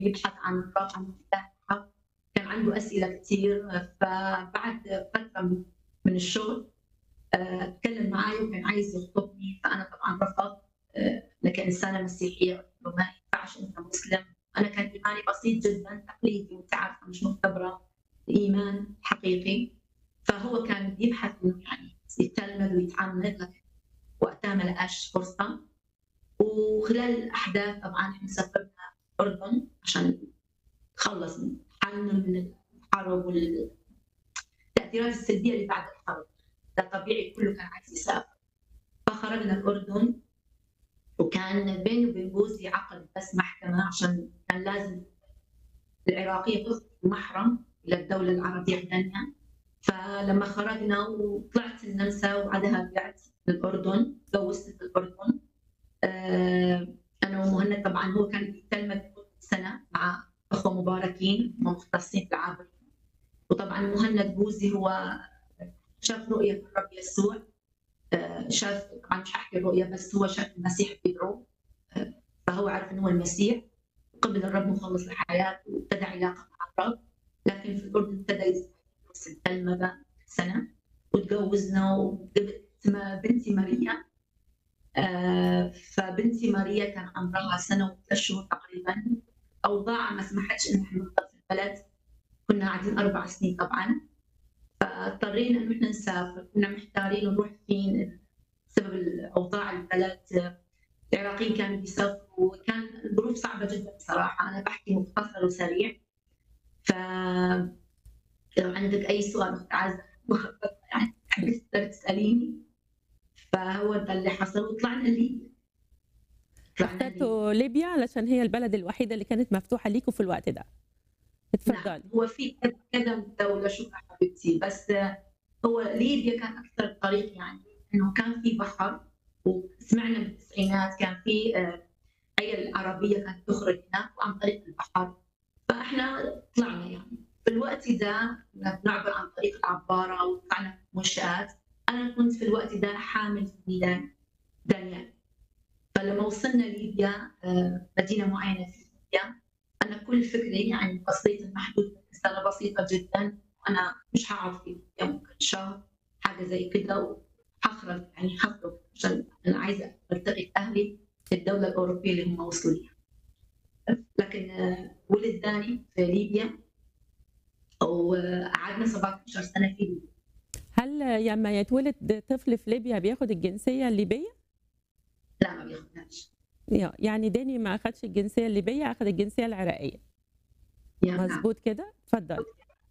يبحث عن الرب عن الحق كان عنده اسئله كثير فبعد فتره من- من الشغل آه، اتكلم معي وكان عايز يخطبني فانا طبعا رفضت آه، أنا كانسانه مسيحيه قلت له ما ينفعش انت مسلم انا كان ايماني بسيط جدا تقليدي وانت عارفه مش مختبره الايمان حقيقي فهو كان يبحث انه يعني يتلمذ ويتعمد لكن وقتها ما لقاش فرصه وخلال الاحداث طبعا احنا سافرنا الاردن عشان نخلص من حالنا من الحرب والتاثيرات السلبيه اللي بعد الحرب ده طبيعي كله كان عايز يسافر فخرجنا الاردن وكان بيني وبين جوزي عقد بس محكمه عشان كان لازم العراقيه تخرج محرم الى الدوله العربيه الثانيه فلما خرجنا وطلعت النمسا وبعدها رجعت للاردن تجوزت في الاردن آه، انا ومهند طبعا هو كان بيتلمذ سنه مع اخوه مباركين هم مختصين في العابر وطبعا مهند جوزي هو شاف رؤيه في الرب يسوع آه، شاف طبعا مش هحكي الرؤيه بس هو شاف المسيح بيدعو آه، فهو عرف انه هو المسيح وقبل الرب مخلص الحياه وابتدى علاقه مع الرب لكن في الاردن ابتدى يدرس التلمذه سنه وتجوزنا وجبت بنتي ماريا آه، فبنتي ماريا كان عمرها سنه وثلاث شهور تقريبا اوضاع ما سمحتش ان احنا نفضل في البلد كنا قاعدين اربع سنين طبعا فاضطرينا انه احنا نسافر كنا محتارين نروح فين بسبب الاوضاع البلد العراقيين كانوا بيسافروا وكان الظروف صعبه جدا بصراحه انا بحكي مختصر وسريع ف لو عندك اي سؤال اخت عازه يعني حبيت تقدر تساليني فهو ده اللي حصل وطلعنا ليبيا طلعنا ليبيا. اخترتوا ليبيا علشان هي البلد الوحيده اللي كانت مفتوحه ليكم في الوقت ده اتفضلي نعم هو في كذا دولة شكرا حبيبتي بس هو ليبيا كان أكثر طريق يعني إنه كان في بحر وسمعنا بالتسعينات كان في آه، عيال عربية كانت تخرج هناك وعن طريق البحر فإحنا طلعنا يعني في الوقت ده كنا بنعبر عن طريق العبارة وطلعنا منشآت أنا كنت في الوقت ده حامل في ميلان دانيال فلما وصلنا ليبيا آه، مدينة معينة في ليبيا انا كل فكري يعني بسيط المحدود رساله بسيطه جدا انا مش هقعد في ليبيا ممكن شهر حاجه زي كده وهخرج يعني هخرج عشان انا عايزه التقي باهلي في الدوله الاوروبيه اللي هم وصلوا ليها لكن آه، ولد داني في ليبيا وقعدنا 17 سنه في ليبيا هل لما يتولد طفل في ليبيا بياخد الجنسيه الليبيه لا ما بياخدناش يعني داني ما اخدش الجنسيه الليبيه اخد الجنسيه العراقيه يعني نعم. مظبوط كده اتفضل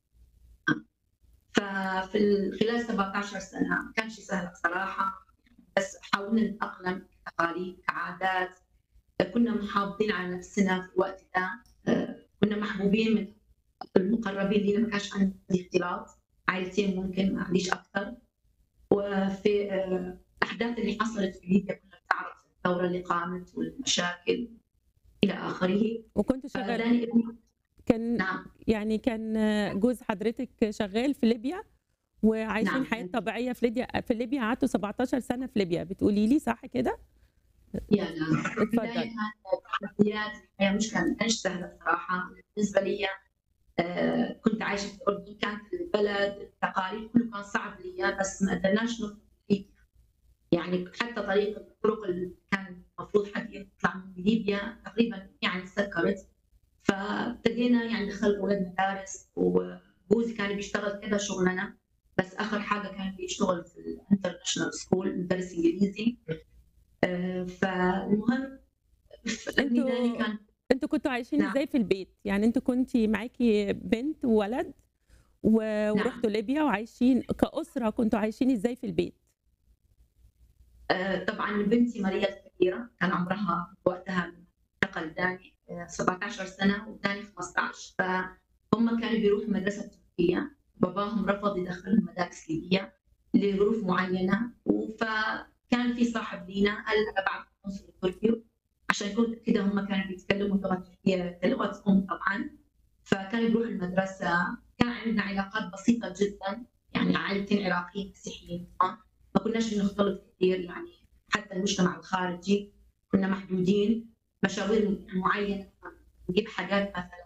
ففي ال- خلال 17 سنه ما كانش سهل بصراحه بس حاولنا نتاقلم كتقاليد كعادات كنا محافظين على نفسنا في الوقت ده آه، كنا محبوبين من المقربين لنا ما كانش عندي اختلاط عائلتين ممكن ما عنديش اكثر وفي آه، الاحداث اللي حصلت في ليبيا كنا بتعرف الثوره اللي قامت والمشاكل الى اخره وكنت شغال فداني ابني كان نعم يعني كان جوز حضرتك شغال في ليبيا وعايشين نعم. حياه طبيعيه في ليبيا في ليبيا قعدتوا 17 سنه في ليبيا بتقولي لي صح كده يا لا اتفضل بداية تحديات الحياة مش كانت كانش سهلة صراحة بالنسبة لي آه، كنت عايشة في الأردن كانت البلد التقاليد كله كان صعب لي بس ما قدرناش نخرج ليبيا يعني حتى طريق الطرق اللي كان المفروض حد يطلع من ليبيا تقريبا يعني سكرت فابتدينا يعني دخل أولاد مدارس وجوزي كان بيشتغل كذا شغلانة بس آخر حاجة كان بيشتغل في الانترناشونال سكول مدرس إنجليزي آه، فالمهم ابني انتوا- داني كان انتوا كنتوا عايشين نعم. ازاي في البيت يعني انتوا كنتي معاكي بنت وولد و... ورحتوا ليبيا وعايشين كأسرة كنتوا عايشين ازاي في البيت آه، طبعا بنتي ماريا الكبيرة كان عمرها وقتها انتقل داني آه، 17 سنة وداني 15 فهم كانوا بيروحوا مدرسة تركية باباهم رفض يدخلهم مدارس ليبية لظروف معينة فكان في صاحب لينا قال أنا بعرف القنصل التركي عشان يكون كده هم كانوا بيتكلموا لغة تركية كلغة أم طبعا فكانوا يروحوا المدرسة كان عندنا علاقات بسيطة جدا يعني عائلتين عراقيين مسيحيين آه. ما كناش بنختلط كثير يعني حتى المجتمع الخارجي كنا محدودين مشاوير معينة نجيب حاجات مثلا